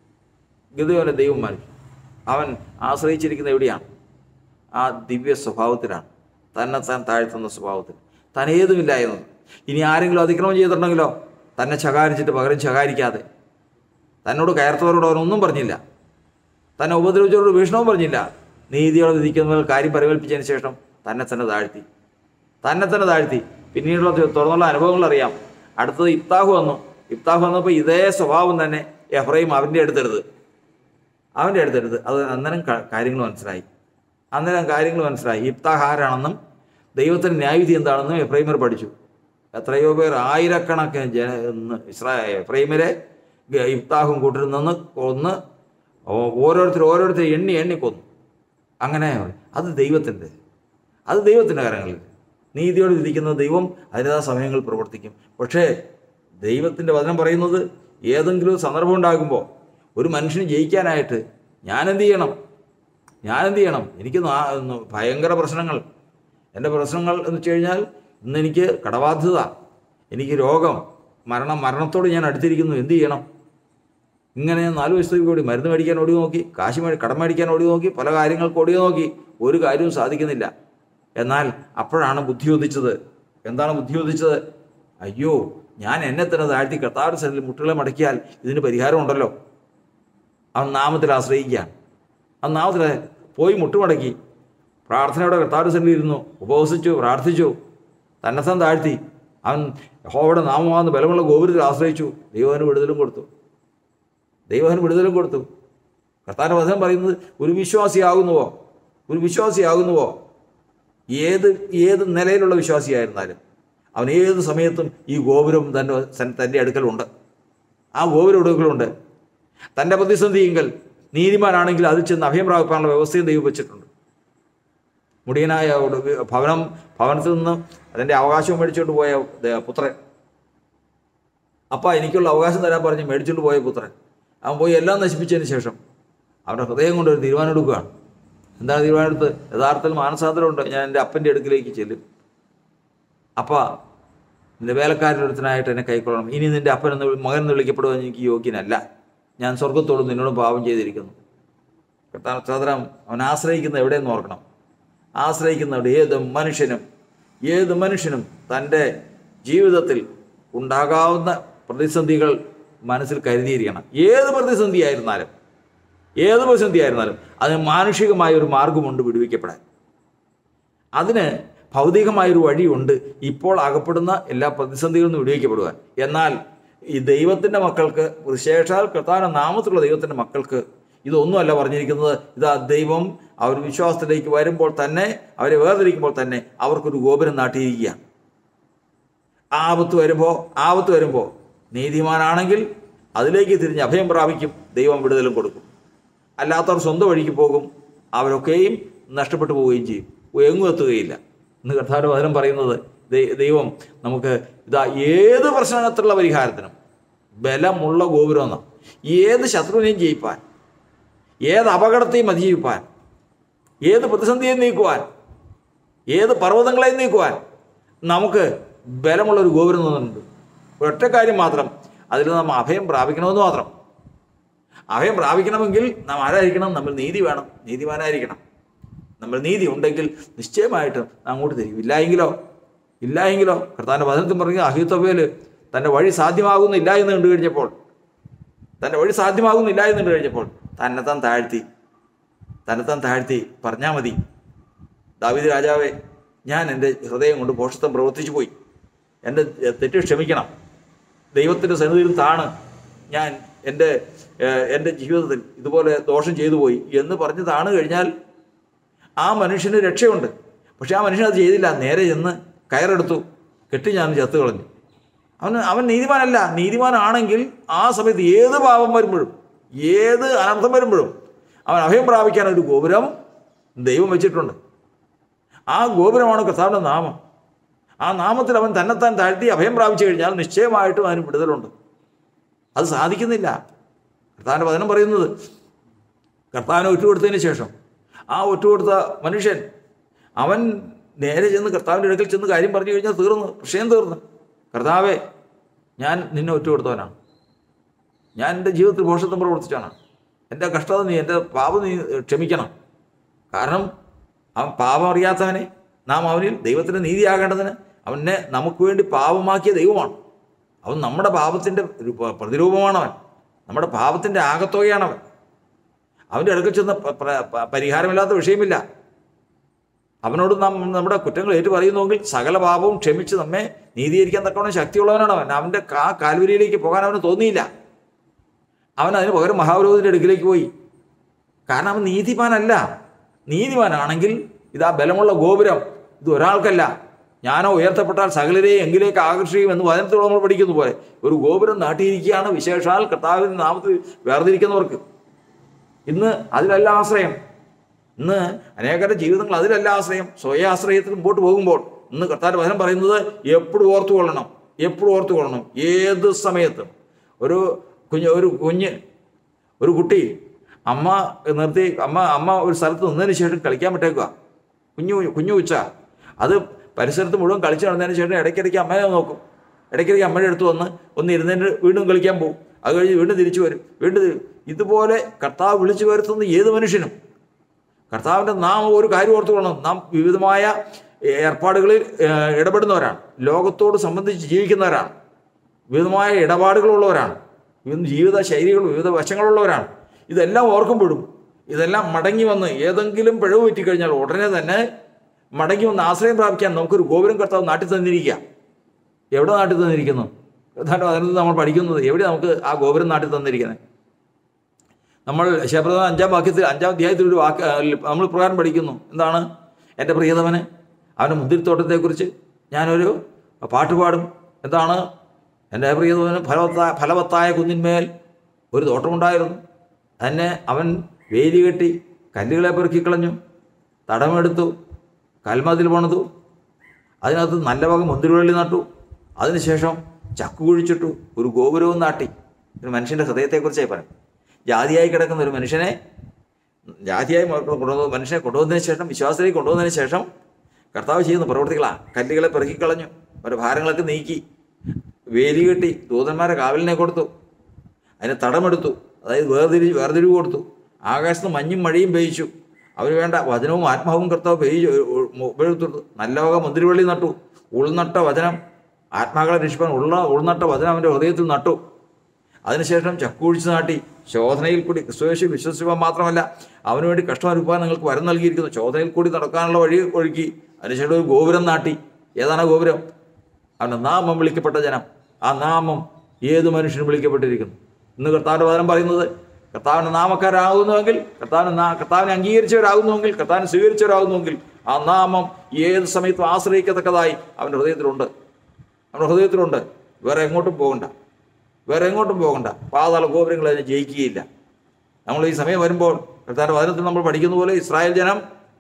ഗതയോനെ ദൈവം മാനിച്ചു അവൻ ആശ്രയിച്ചിരിക്കുന്ന എവിടെയാണ് ആ ദിവ്യ സ്വഭാവത്തിലാണ് തന്നെ താൻ താഴ്ത്തുന്ന സ്വഭാവത്തിൽ താൻ ഏതുമില്ല എന്നത് ഇനി ആരെങ്കിലും അതിക്രമം ചെയ്തിട്ടുണ്ടെങ്കിലോ തന്നെ ശകാരിച്ചിട്ട് പകരം ശകാരിക്കാതെ തന്നോട് കയർത്തവരോട് അവനൊന്നും പറഞ്ഞില്ല തന്നെ ഉപദ്രവിച്ചവരോട് ഭീഷണവും പറഞ്ഞില്ല നീതിയോടെ വിധിക്കുന്നവർ കാര്യം പരിമേൽപ്പിച്ചതിന് ശേഷം തന്നെ തന്നെ താഴ്ത്തി തന്നെ തന്നെ താഴ്ത്തി പിന്നീടുള്ള തു- തുറന്നുള്ള അനുഭവങ്ങൾ അറിയാം അടുത്തത് ഇഫ്താഹു വന്നു ഇഫ്താഹു വന്നപ്പോൾ ഇതേ സ്വഭാവം തന്നെ എഫ്രൈം അവൻ്റെ അടുത്തെടുത്ത് അവൻ്റെ അടുത്തെടുത്ത് അത് അന്നേരം ക- കാര്യങ്ങൾ മനസ്സിലായി അന്നേരം കാര്യങ്ങൾ മനസ്സിലായി ഇഫ്താഹ് ആരാണെന്നും ദൈവത്തിൻ്റെ ന്യായവിധി എന്താണെന്നും എഫ്രൈമർ പഠിച്ചു എത്രയോ പേർ ആയിരക്കണക്കിന് ജന ഇന്ന് ഇസ്രാ എഫ്രൈമരെ ഗ- ഇഫ്താഹും കൂട്ടരിൽ നിന്ന് കൊന്ന് ഓ- ഓരോരുത്തർ ഓരോരുത്തർ എണ്ണി എണ്ണി കൊന്നു അങ്ങനെ അത് ദൈവത്തിൻ്റെ അത് ദൈവത്തിൻ്റെ കാര്യങ്ങളിൽ നീതിയോട് വിധിക്കുന്ന ദൈവം അതിൻ്റെതാ സമയങ്ങളിൽ പ്രവർത്തിക്കും പക്ഷേ ദൈവത്തിൻ്റെ വചനം പറയുന്നത് ഏതെങ്കിലും സന്ദർഭം ഉണ്ടാകുമ്പോൾ ഒരു മനുഷ്യന് ജയിക്കാനായിട്ട് ഞാൻ എന്ത് ചെയ്യണം ഞാൻ എന്ത് ചെയ്യണം എനിക്ക് നാ- ഒന്ന് ഭയങ്കര പ്രശ്നങ്ങൾ എൻ്റെ പ്രശ്നങ്ങൾ എന്ന് വെച്ച് കഴിഞ്ഞാൽ ഇന്ന് എനിക്ക് കടബാധ്യത എനിക്ക് രോഗം മരണം മരണത്തോട് ഞാൻ അടുത്തിരിക്കുന്നു എന്ത് ചെയ്യണം ഇങ്ങനെ നാല് വയസ്സത്തേക്ക് ഓടി മരുന്ന് മേടിക്കാൻ ഓടി നോക്കി കാശ് മേടി കടം മേടിക്കാൻ ഓടി നോക്കി പല കാര്യങ്ങൾക്ക് ഓടി നോക്കി ഒരു കാര്യവും സാധിക്കുന്നില്ല എന്നാൽ അപ്പോഴാണ് ബുദ്ധി ഉദിച്ചത് എന്താണ് ബുദ്ധി ഉദിച്ചത് അയ്യോ ഞാൻ എന്നെ തന്നെ താഴ്ത്തി കർത്താവിൻ്റെ സന്നിധിയിൽ മുട്ടുകളെ മടക്കിയാൽ ഇതിന് പരിഹാരമുണ്ടല്ലോ അവൻ നാമത്തിൽ ആശ്രയിക്കുകയാണ് അവൻ നാമത്തിൽ പോയി മുട്ടുമടക്കി പ്രാർത്ഥനയോടെ കർത്താവിൻ്റെ സന്നിധിയിൽ ഇരുന്നു ഉപവസിച്ചു പ്രാർത്ഥിച്ചു തന്നെത്താൻ താഴ്ത്തി അവൻ യഹോവയുടെ നാമമാകുന്ന ബലമുള്ള ഗോപുരത്തിൽ ആശ്രയിച്ചു ദൈവത്തിന് വിടുതലും കൊടുത്തു ദൈവത്തിന് വിടുതലും കൊടുത്തു കർത്താവിൻ്റെ വചനം പറയുന്നത് ഒരു വിശ്വാസിയാകുന്നുവോ ഒരു വിശ്വാസിയാകുന്നുവോ ഏത് ഏത് നിലയിലുള്ള വിശ്വാസിയായിരുന്നാലും അവൻ ഏത് സമയത്തും ഈ ഗോപുരം തൻ്റെ സൻ- തൻ്റെ അടുക്കലുണ്ട് ആ ഗോപുരം അടുക്കലുണ്ട് തൻ്റെ പ്രതിസന്ധിയെങ്കിൽ നീതിമാനാണെങ്കിൽ അതിൽ ചെന്ന് അഭയം പ്രാപിക്കാനുള്ള വ്യവസ്ഥയും ദൈവം വെച്ചിട്ടുണ്ട് മുടിയനായ ഒരു ഭവനം ഭവനത്തിൽ നിന്ന് അതിൻ്റെ അവകാശം മേടിച്ചുകൊണ്ട് പോയ ദേ- പുത്രൻ അപ്പ എനിക്കുള്ള അവകാശം തരാൻ പറഞ്ഞ് മേടിച്ചുകൊണ്ട് പോയ പുത്രൻ അവൻ പോയി എല്ലാം നശിപ്പിച്ചതിന് ശേഷം അവൻ്റെ ഹൃദയം കൊണ്ട് ഒരു തീരുമാനം എടുക്കുകയാണ് എന്താണ് തീരുമാനം എടുത്ത് യഥാർത്ഥത്തിൽ മാനസാന്തരമുണ്ട് ഞാൻ എൻ്റെ അപ്പൻ്റെ അടുക്കിലേക്ക് ചെല്ലും അപ്പ നിന്റെ വേലക്കാരുടെ ഒരുത്തനായിട്ട് എന്നെ കൈക്കൊള്ളണം ഇനി നിന്റെ അപ്പൻ എന്ന് വിളി- മകൻ എന്ന് വിളിക്കപ്പെടുവാൻ എനിക്ക് യോഗ്യനല്ല ഞാൻ സ്വർഗത്തോടും നിന്നോടും പാപം ചെയ്തിരിക്കുന്നു കർത്താവ് സഹോദരം അവൻ ആശ്രയിക്കുന്ന എവിടെയെന്ന് ഓർക്കണം ആശ്രയിക്കുന്ന എവിടെ ഏത് മനുഷ്യനും ഏത് മനുഷ്യനും തൻ്റെ ജീവിതത്തിൽ ഉണ്ടാകാവുന്ന പ്രതിസന്ധികൾ മനസ്സിൽ കരുതിയിരിക്കണം ഏത് പ്രതിസന്ധി ആയിരുന്നാലും ഏത് പ്രതിസന്ധി ആയിരുന്നാലും അതിന് മാനുഷികമായ ഒരു മാർഗമുണ്ട് വിടുവിക്കപ്പെടാൻ അതിന് ഭൗതികമായൊരു വഴിയുണ്ട് ഇപ്പോൾ അകപ്പെടുന്ന എല്ലാ പ്രതിസന്ധികളിൽ നിന്ന് വിടുവിക്കപ്പെടുവാൻ എന്നാൽ ഈ ദൈവത്തിൻ്റെ മക്കൾക്ക് വിശേഷാൽ കർത്താവിൻ്റെ നാമത്തിലുള്ള ദൈവത്തിൻ്റെ മക്കൾക്ക് ഇതൊന്നുമല്ല പറഞ്ഞിരിക്കുന്നത് ഇതാ ദൈവം അവർ വിശ്വാസത്തിലേക്ക് വരുമ്പോൾ തന്നെ അവരെ വേർതിരിക്കുമ്പോൾ തന്നെ അവർക്കൊരു ഗോപുരം നാട്ടിയിരിക്കുകയാണ് ആപത്ത് വരുമ്പോൾ ആപത്ത് വരുമ്പോൾ നീതിമാനാണെങ്കിൽ അതിലേക്ക് തിരിഞ്ഞ് അഭയം പ്രാപിക്കും ദൈവം വിടുതലും കൊടുക്കും അല്ലാത്തവർ സ്വന്തം വഴിക്ക് പോകും അവരൊക്കെയും നഷ്ടപ്പെട്ടു പോവുകയും ചെയ്യും എങ്ങും എത്തുകയില്ല ഇന്ന് കർത്താവിൻ്റെ വചനം പറയുന്നത് ദൈ- ദൈവം നമുക്ക് ഇതാ ഏത് പ്രശ്നത്തിലുള്ള പരിഹാരത്തിനും ബലമുള്ള ഗോപുരം എന്നാണ് ഏത് ശത്രുവിനെയും ജയിപ്പാൻ ഏത് അപകടത്തെയും അതിജീവിപ്പാൻ ഏത് പ്രതിസന്ധിയെയും നീക്കുവാൻ ഏത് പർവ്വതങ്ങളെയും നീക്കുവാൻ നമുക്ക് ബലമുള്ളൊരു ഗോപുരം തന്നിട്ടുണ്ട് ഒറ്റ കാര്യം മാത്രം അതിൽ നാം അഭയം പ്രാപിക്കണമെന്ന് മാത്രം അഭയം പ്രാപിക്കണമെങ്കിൽ നാം ആരായിരിക്കണം നമ്മൾ നീതി വേണം നീതിമാനായിരിക്കണം നമ്മൾ നീതി ഉണ്ടെങ്കിൽ നിശ്ചയമായിട്ടും നാം അങ്ങോട്ട് തരും ഇല്ല എങ്കിലോ ഇല്ല എങ്കിലോ കർത്താവിൻ്റെ വചനത്തിൽ പറഞ്ഞ അഹിത്തവേല് തൻ്റെ വഴി സാധ്യമാകുന്നില്ല എന്ന് കണ്ടു കഴിഞ്ഞപ്പോൾ തൻ്റെ വഴി സാധ്യമാകുന്നില്ല എന്ന് കണ്ടു കഴിഞ്ഞപ്പോൾ തന്നെത്താൻ താഴ്ത്തി തന്നെത്താൻ താഴ്ത്തി പറഞ്ഞാൽ മതി ദാവീദ് രാജാവേ ഞാൻ എൻ്റെ ഹൃദയം കൊണ്ട് പോഷത്വം പ്രവർത്തിച്ചു പോയി എൻ്റെ തെറ്റ് ക്ഷമിക്കണം ദൈവത്തിൻ്റെ സന്നിധിയിൽ താണ് ഞാൻ എൻ്റെ ഏഹ്, എൻ്റെ ജീവിതത്തിൽ ഇതുപോലെ ദോഷം ചെയ്തു പോയി എന്ന് പറഞ്ഞ് താണ് കഴിഞ്ഞാൽ ആ മനുഷ്യന് രക്ഷയുണ്ട് പക്ഷെ ആ മനുഷ്യൻ അത് ചെയ്തില്ല നേരെ ചെന്ന് കയറെടുത്തു കെട്ടി ഞാൻ ചത്തു കളഞ്ഞു അവൻ അവൻ നീതിമാനല്ല നീതിമാനാണെങ്കിൽ ആ സമയത്ത് ഏത് പാപം വരുമ്പോഴും ഏത് അനർത്ഥം വരുമ്പോഴും അവൻ അഭയം പ്രാപിക്കാൻ ഒരു ഗോപുരം ദൈവം വെച്ചിട്ടുണ്ട് ആ ഗോപുരമാണ് കർത്താവിൻ്റെ നാമം ആ നാമത്തിൽ അവൻ തന്നെത്താൻ താഴ്ത്തി അഭയം പ്രാപിച്ചു കഴിഞ്ഞാൽ നിശ്ചയമായിട്ടും അതിന് വിടുതലുണ്ട് അത് സാധിക്കുന്നില്ല കർത്താവിൻ്റെ വചനം പറയുന്നത് കർത്താവിനെ ഒറ്റുകൊടുത്തതിന് ശേഷം ആ ഒറ്റുകൊടുത്ത മനുഷ്യൻ അവൻ നേരെ ചെന്ന് കർത്താവിൻ്റെ അടുക്കൽ ചെന്ന് കാര്യം പറഞ്ഞു കഴിഞ്ഞാൽ തീർന്നു വിഷയം തീർന്നു കർത്താവെ ഞാൻ നിന്നെ ഒറ്റുകൊടുത്തവനാണ് ഞാൻ എൻ്റെ ജീവിതത്തിൽ ഭോഷത്വം പ്രവർത്തിച്ചാണ് എൻ്റെ കഷ്ടത നീ എൻ്റെ പാപം നീ ക്ഷമിക്കണം കാരണം അവൻ പാപം അറിയാത്തവനെ നാം അവനിൽ ദൈവത്തിൻ്റെ നീതിയാകേണ്ടതിന് അവനെ നമുക്ക് വേണ്ടി പാപമാക്കിയ ദൈവമാണ് അവൻ നമ്മുടെ പാപത്തിൻ്റെ ഒരു പ- പ്രതിരൂപമാണവൻ നമ്മുടെ പാപത്തിൻ്റെ ആകത്തുകയാണവൻ അവൻ്റെ അടുക്കൽ ചെന്ന് പ- പ്ര- പ- പരിഹാരമില്ലാത്ത വിഷയമില്ല അവനോട് നാം നമ്മുടെ കുറ്റങ്ങൾ ഏറ്റു പറയുന്നുവെങ്കിൽ സകല പാപവും ക്ഷമിച്ച് നമ്മെ നീതീകരിക്കാൻ തക്കവണ്ണം ശക്തിയുള്ളവനാണ് അവൻ അവൻ്റെ ആ കാൽവരിയിലേക്ക് പോകാൻ അവന് തോന്നിയില്ല അവൻ അതിന് പകരം മഹാപുരോഹിതൻ്റെ അടുക്കിലേക്ക് പോയി കാരണം അവൻ നീതിമാനല്ല നീതിമാനാണെങ്കിൽ ഇതാ ബലമുള്ള ഗോപുരം ഇത് ഒരാൾക്കല്ല ഞാനോ ഉയർത്തപ്പെട്ടാൽ സകലരെയും എങ്കിലേക്ക് ആകർഷിക്കും എന്ന് വചനത്തോട് നമ്മൾ പഠിക്കുന്ന പോലെ ഒരു ഗോപുരം നാട്ടിയിരിക്കുകയാണ് വിശേഷാൽ കർത്താവിൻ്റെ നാമത്തിൽ വേർതിരിക്കുന്നവർക്ക് ഇന്ന് അതിലല്ല ആശ്രയം ഇന്ന് അനേകരുടെ ജീവിതങ്ങൾ അതിലല്ല ആശ്രയം സ്വയാശ്രയത്തിൽ മുമ്പോട്ട് പോകുമ്പോൾ ഇന്ന് കർത്താവിൻ്റെ വചനം പറയുന്നത് എപ്പോഴും ഓർത്തുകൊള്ളണം എപ്പോഴും ഓർത്തുകൊള്ളണം ഏത് സമയത്തും ഒരു കുഞ്ഞ് ഒരു കുഞ്ഞ് ഒരു കുട്ടി അമ്മ നിർത്തി അമ്മ അമ്മ ഒരു സ്ഥലത്ത് നിന്നതിന് ശേഷം കളിക്കാൻ വിട്ടേക്കുക കുഞ്ഞു കുഞ്ഞു ഉച്ച അത് പരിസരത്ത് മുഴുവൻ കളിച്ച് നടന്നതിന് ശേഷം ഇടയ്ക്കിടയ്ക്ക് അമ്മയെ നോക്കും ഇടയ്ക്കിടയ്ക്ക് അമ്മയുടെ അടുത്ത് വന്ന് ഒന്ന് ഇരുന്നതിന് വീണ്ടും കളിക്കാൻ പോകും അത് കഴിഞ്ഞ് വീണ്ടും തിരിച്ചു വരും വീണ്ടും തി- ഇതുപോലെ കർത്താവ് വിളിച്ചു വരുത്തുന്ന ഏത് മനുഷ്യനും കർത്താവിൻ്റെ നാം ഒരു കാര്യം ഓർത്തുകൊള്ളണം നാം വിവിധമായ ഏർപ്പാടുകളിൽ ഏഹ്, ഇടപെടുന്നവരാണ് ലോകത്തോട് സംബന്ധിച്ച് ജീവിക്കുന്നവരാണ് വിവിധമായ ഇടപാടുകളുള്ളവരാണ് വിവിധ ജീവിത ശൈലികൾ വിവിധ വശങ്ങളുള്ളവരാണ് ഇതെല്ലാം ഓർക്കുമ്പോഴും ഇതെല്ലാം മടങ്ങി വന്ന് ഏതെങ്കിലും പിഴവ് പറ്റിക്കഴിഞ്ഞാൽ ഉടനെ തന്നെ മടങ്ങി വന്ന് ആശ്രയം പ്രാപിക്കാൻ നമുക്കൊരു ഗോപുരം കർത്താവ് നാട്ടിൽ തന്നിരിക്കുക എവിടെ നാട്ടിൽ തന്നിരിക്കുന്നു പ്രധാനം അതിനകത്ത് നമ്മൾ പഠിക്കുന്നത് എവിടെ നമുക്ക് ആ ഗോപുരം നാട്ടിൽ തന്നിരിക്കുന്നത് നമ്മൾ ശബരദാന അഞ്ചാം വാക്യത്തിൽ അഞ്ചാം അധ്യായത്തിൽ ഒരു വാക്ക് നമ്മൾ പ്രകാരം പഠിക്കുന്നു എന്താണ് എൻ്റെ പ്രിയതമന് അവൻ്റെ മുന്തിരിത്തോട്ടത്തെക്കുറിച്ച് ഞാനൊരു പാട്ട് പാടും എന്താണ് എൻ്റെ പ്രിയതമന് ഫലവത്തായ ഫലവത്തായ കുന്നിന്മേൽ ഒരു തോട്ടമുണ്ടായിരുന്നു തന്നെ അവൻ വേലി കെട്ടി കല്ലുകളെ പെറുക്കിക്കളഞ്ഞു തടമെടുത്തു കൽമതിൽ പണിതു അതിനകത്ത് നല്ല വക മുന്തിരിവള്ളി നട്ടു അതിനുശേഷം ചക്കു കുഴിച്ചിട്ടു ഒരു ഗോപുരവും നാട്ടി ഒരു മനുഷ്യൻ്റെ ഹൃദയത്തെക്കുറിച്ചായി പറയും ജാതിയായി കിടക്കുന്ന ഒരു മനുഷ്യനെ ജാതിയായി കൊണ്ടുവന്ന മനുഷ്യനെ കൊണ്ടുവന്നതിന് ശേഷം വിശ്വാസത്തിലേക്ക് കൊണ്ടുവന്നതിന് ശേഷം കർത്താവ് ചെയ്യുന്ന പ്രവൃത്തികളാണ് കല്ലുകളെ പെറുക്കിക്കളഞ്ഞു അവരുടെ ഭാരങ്ങളൊക്കെ നീക്കി വേലി കെട്ടി ദൂതന്മാരെ കാവലിനെ കൊടുത്തു അതിന് തടമെടുത്തു അതായത് വേർതിരി വേർതിരിവ് കൊടുത്തു ആകാശത്ത് മഞ്ഞും മഴയും പെയ്ച്ചു അവന് വേണ്ട വചനവും ആത്മാവും കർത്താവ് പെയ്ച്ചു ഉപയോഗത്തു നല്ല വക മുന്തിരിവള്ളി നട്ടു ഉൾനട്ട വചനം ആത്മാക്കളെ രക്ഷിപ്പാൻ ഉള്ള ഉൾനട്ട വചനം അവൻ്റെ ഹൃദയത്തിൽ നട്ടു അതിനുശേഷം ചക്കുഴിച്ച് നാട്ടി ശോധനയിൽ കൂടി ക്രിസ്തുവേശു വിശ്വസിക്കുവാൻ മാത്രമല്ല അവന് വേണ്ടി കഷ്ടം അനുഭവം നിങ്ങൾക്ക് വരം നൽകിയിരിക്കുന്നു ശോധനയിൽ കൂടി നടക്കാനുള്ള വഴി ഒഴുക്കി അതിനുശേഷം ഒരു ഗോപുരം നാട്ടി ഏതാണ് ആ ഗോപുരം അവൻ്റെ നാമം വിളിക്കപ്പെട്ട ജനം ആ നാമം ഏത് മനുഷ്യനും വിളിക്കപ്പെട്ടിരിക്കുന്നു ഇന്ന് കർത്താവിൻ്റെ വചനം പറയുന്നത് കർത്താവിൻ്റെ നാമക്കാരാകുന്നുവെങ്കിൽ കർത്താവിന് നാ കർത്താവിനെ അംഗീകരിച്ചവരാകുന്നുവെങ്കിൽ കർത്താവിനെ സ്വീകരിച്ചവരാകുന്നുവെങ്കിൽ ആ നാമം ഏത് സമയത്തും ആശ്രയിക്കത്തക്കതായി അവൻ്റെ ഹൃദയത്തിലുണ്ട് അവൻ്റെ ഹൃദയത്തിലുണ്ട് വേറെ എങ്ങോട്ടും പോകണ്ട വേറെ എങ്ങോട്ടും പോകണ്ട പാതാള ഗോപുരങ്ങൾ അതിനെ ജയിക്കുകയില്ല നമ്മൾ ഈ സമയം വരുമ്പോൾ കർത്താവിൻ്റെ വചനത്തിൽ നമ്മൾ പഠിക്കുന്ന പോലെ ഇസ്രായേൽ ജനം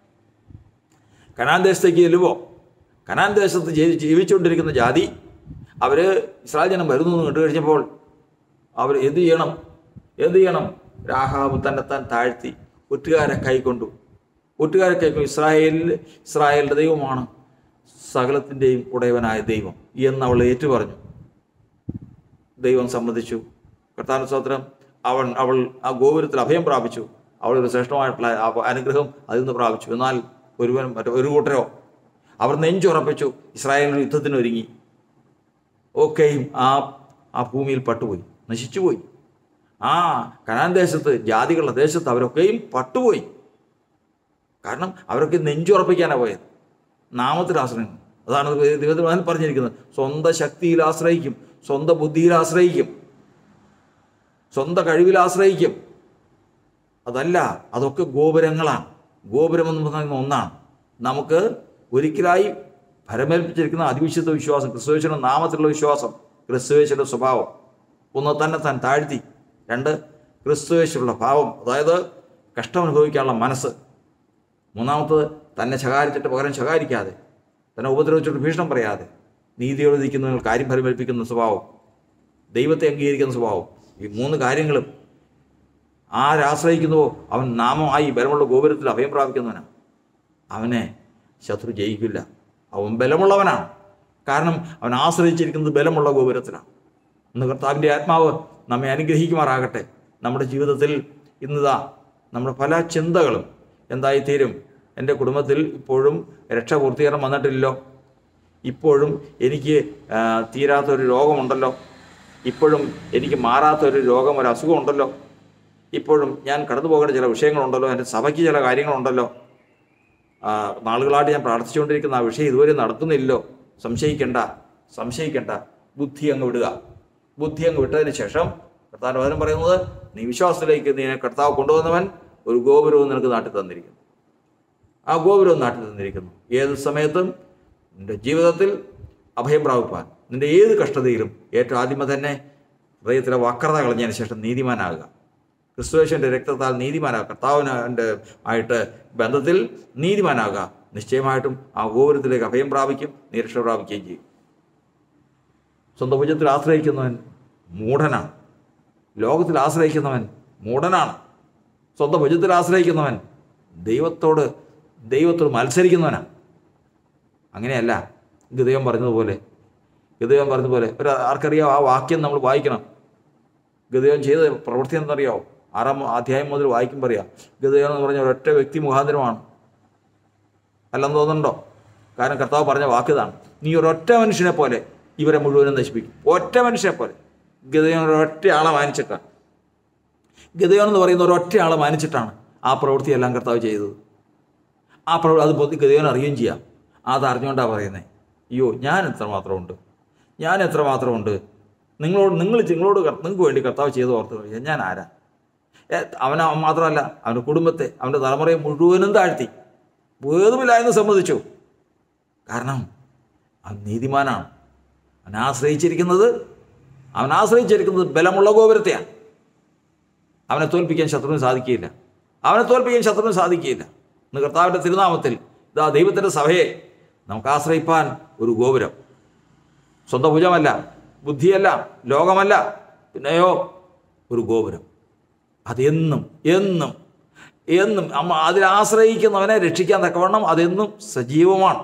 കനാൻ ദേശത്തേക്ക് ചെല്ലുമ്പോൾ കനാൻ ദേശത്ത് ജീവി- ജീവിച്ചുകൊണ്ടിരിക്കുന്ന ജാതി അവർ ഇസ്രായേൽ ജനം വരുന്നു എന്ന് കണ്ടു കഴിഞ്ഞപ്പോൾ അവർ എന്ത് ചെയ്യണം എന്ത് ചെയ്യണം രാഹാബ് തന്നെത്താൻ താഴ്ത്തി ഒറ്റുകാരെ കൈക്കൊണ്ടു ഒറ്റുകാരെ കൈക്കൊണ്ടു ഇസ്രായേലിൽ ഇസ്രായേലിൻ്റെ ദൈവമാണ് സകലത്തിൻ്റെയും ഉടയവനായ ദൈവം എന്ന് അവൾ ഏറ്റുപറഞ്ഞു ദൈവം സമ്മതിച്ചു കർത്താന സ്തോത്രം അവൻ അവൾ ആ ഗോപുരത്തിൽ അഭയം പ്രാപിച്ചു അവൾ ഒരു ശ്രേഷ്ഠമായിട്ടുള്ള ആ അനുഗ്രഹം അതിൽ നിന്ന് പ്രാപിച്ചു എന്നാൽ ഒരുവൻ മറ്റേ ഒരു കൂട്ടരോ അവർ നെഞ്ചുറപ്പിച്ചു ഇസ്രായേലിന് യുദ്ധത്തിന് ഒരുങ്ങി ഒക്കെയും ആ ആ ഭൂമിയിൽ പട്ടുപോയി നശിച്ചുപോയി ആ കനാൻ ദേശത്ത് ജാതികളുടെ ദേശത്ത് അവരൊക്കെയും പട്ടുപോയി കാരണം അവരൊക്കെ നെഞ്ചുറപ്പിക്കാനാണ് പോയത് നാമത്തിൽ ആശ്രയിക്കും അതാണ് ദൈവത്തിൽ വചനം പറഞ്ഞിരിക്കുന്നത് സ്വന്തം ശക്തിയിൽ ആശ്രയിക്കും സ്വന്തം ബുദ്ധിയിൽ ആശ്രയിക്കും സ്വന്തം കഴിവിൽ ആശ്രയിക്കും അതല്ല അതൊക്കെ ഗോപുരങ്ങളാണ് ഗോപുരം എന്ന് പറയുന്ന ഒന്നാണ് നമുക്ക് ഒരിക്കലായി ഭരമേൽപ്പിച്ചിരിക്കുന്ന അതിവിശുദ്ധ വിശ്വാസം ക്രിസ്തുവേശ്വരുടെ നാമത്തിലുള്ള വിശ്വാസം ക്രിസ്തുവേശ്വരുടെ സ്വഭാവം ഒന്ന് തന്നെ താൻ താഴ്ത്തി രണ്ട് ക്രിസ്തുവേശ്വരുടെ ഭാവം അതായത് കഷ്ടം അനുഭവിക്കാനുള്ള മനസ്സ് മൂന്നാമത്തത് തന്നെ ശകാരിച്ചിട്ട് പകരം ശകാരിക്കാതെ തന്നെ ഉപദ്രവിച്ചിട്ട് ഭീഷണം പറയാതെ നീതിയോട് നിൽക്കുന്നവർ കാര്യം ഫലമേൽപ്പിക്കുന്ന സ്വഭാവം ദൈവത്തെ അംഗീകരിക്കുന്ന സ്വഭാവം ഈ മൂന്ന് കാര്യങ്ങളും ആരാശ്രയിക്കുന്നുവോ അവൻ നാമമായി ബലമുള്ള ഗോപുരത്തിൽ അഭയം പ്രാപിക്കുന്നവനാണ് അവനെ ശത്രു ജയിക്കില്ല അവൻ ബലമുള്ളവനാണ് കാരണം അവൻ ആശ്രയിച്ചിരിക്കുന്നത് ബലമുള്ള ഗോപുരത്തിലാണ് ഇന്ന് കർത്താവിൻ്റെ ആത്മാവ് നമ്മെ അനുഗ്രഹിക്കുമാറാകട്ടെ നമ്മുടെ ജീവിതത്തിൽ ഇന്നിതാ നമ്മുടെ പല ചിന്തകളും എന്തായിത്തീരും എൻ്റെ കുടുംബത്തിൽ ഇപ്പോഴും രക്ഷപൂർത്തീകരണം വന്നിട്ടില്ലല്ലോ ഇപ്പോഴും എനിക്ക് ആ, തീരാത്തൊരു രോഗമുണ്ടല്ലോ ഇപ്പോഴും എനിക്ക് മാറാത്തൊരു രോഗം ഒരു അസുഖമുണ്ടല്ലോ ഇപ്പോഴും ഞാൻ കടന്നു പോകേണ്ട ചില വിഷയങ്ങളുണ്ടല്ലോ എൻ്റെ സഭയ്ക്ക് ചില കാര്യങ്ങളുണ്ടല്ലോ ആ, നാളുകളായിട്ട് ഞാൻ പ്രാർത്ഥിച്ചുകൊണ്ടിരിക്കുന്ന ആ വിഷയം ഇതുവരെ നടക്കുന്നില്ലല്ലോ സംശയിക്കണ്ട സംശയിക്കണ്ട ബുദ്ധി അങ്ങ് വിടുക ബുദ്ധി അങ്ങ് വിട്ടതിന് ശേഷം കർത്താവിൻ്റെ വചനം പറയുന്നത് നീ വിശ്വാസത്തിലേക്ക് നീ കർത്താവ് കൊണ്ടുവന്നവൻ ഒരു ഗോപുരവും നിനക്ക് നാട്ടിൽ തന്നിരിക്കുന്നു ആ ഗോപുരവും നാട്ടിൽ തന്നിരിക്കുന്നു ഏത് സമയത്തും നിന്റെ ജീവിതത്തിൽ അഭയം പ്രാപിപ്പാൻ നിന്റെ ഏത് കഷ്ടതയിലും ഏറ്റവും ആദ്യമേ തന്നെ ഹൃദയത്തിലെ വക്രത കളഞ്ഞതിന് ശേഷം നീതിമാനാകുക ക്രിസ്തുവേശൻ്റെ രക്തത്താൽ നീതിമാനാകുക കർത്താവിൻ്റെ ആയിട്ട് ബന്ധത്തിൽ നീതിമാനാകുക നിശ്ചയമായിട്ടും ആ ഗോപുരത്തിലേക്ക് അഭയം പ്രാപിക്കും നിരക്ഷ പ്രാപിക്കുകയും ചെയ്യും സ്വന്തം ഭുജത്തിൽ ആശ്രയിക്കുന്നവൻ മൂഢനാണ് ലോകത്തിൽ ആശ്രയിക്കുന്നവൻ മൂഢനാണ് സ്വന്തം ഭുജത്തിൽ ആശ്രയിക്കുന്നവൻ ദൈവത്തോട് ദൈവത്തോട് മത്സരിക്കുന്നവനാണ് അങ്ങനെയല്ല ഗതയം പറഞ്ഞതുപോലെ ഗതയം പറഞ്ഞതുപോലെ ഒരു ആർക്കറിയാം ആ വാക്യം നമ്മൾ വായിക്കണം ഗതയം ചെയ്ത പ്രവൃത്തി എന്നറിയാമോ ആറാം അധ്യായം മുതൽ വായിക്കുമ്പോൾ അറിയാം ഗതയം എന്ന് പറഞ്ഞ ഒരൊറ്റ വ്യക്തി മുഖാന്തരമാണ് അല്ലെന്ന് തോന്നുന്നുണ്ടോ കാരണം കർത്താവ് പറഞ്ഞ വാക്കിതാണ് നീ ഒരൊറ്റ മനുഷ്യനെ പോലെ ഇവരെ മുഴുവനും നശിപ്പിക്കും ഒറ്റ മനുഷ്യനെ പോലെ ഗതയോൻ ഒരൊറ്റ ആളെ മാനിച്ചിട്ടാണ് ഗതയോൻ എന്ന് പറയുന്ന ഒരൊറ്റ ആളെ മാനിച്ചിട്ടാണ് ആ പ്രവൃത്തിയെല്ലാം കർത്താവ് ചെയ്തത് ആ പ്രവൃത്തി അത് പൊതി ഗതയോൻ അറിയുകയും ചെയ്യാം അത് അറിഞ്ഞുകൊണ്ടാണ് പറയുന്നത് അയ്യോ ഞാൻ എത്രമാത്രം ഉണ്ട് ഞാൻ എത്രമാത്രം ഉണ്ട് നിങ്ങളോട് നിങ്ങൾ നിങ്ങളോട് കർ- നിങ്ങൾക്ക് വേണ്ടി കർത്താവ് ചെയ്ത് ഓർത്ത് കഴിയാം ഞാൻ ആരാ ഏ, അവൻ അവൻ മാത്രമല്ല അവൻ്റെ കുടുംബത്തെ അവൻ്റെ തലമുറയെ മുഴുവനും താഴ്ത്തി വേതുമില്ല എന്ന് സമ്മതിച്ചു കാരണം അവൻ നീതിമാനാണ് അവൻ ആശ്രയിച്ചിരിക്കുന്നത് അവൻ ആശ്രയിച്ചിരിക്കുന്നത് ബലമുള്ള ഗോപുരത്തെയാണ് അവനെ തോൽപ്പിക്കാൻ ശത്രുവിന് സാധിക്കുകയില്ല അവനെ തോൽപ്പിക്കാൻ ശത്രുവിന് സാധിക്കുകയില്ല ഇന്ന് കർത്താവിൻ്റെ തിരുനാമത്തിൽ ഇതാ ദൈവത്തിൻ്റെ സഭയെ നമുക്ക് ആശ്രയിപ്പാൻ ഒരു ഗോപുരം സ്വന്തം ഭുജമല്ല ബുദ്ധിയല്ല ലോകമല്ല പിന്നെയോ ഒരു ഗോപുരം അതെന്നും എന്നും എന്നും അമ്മ അതിൽ ആശ്രയിക്കുന്നവനെ രക്ഷിക്കാൻ തക്കവണ്ണം അതെന്നും സജീവമാണ്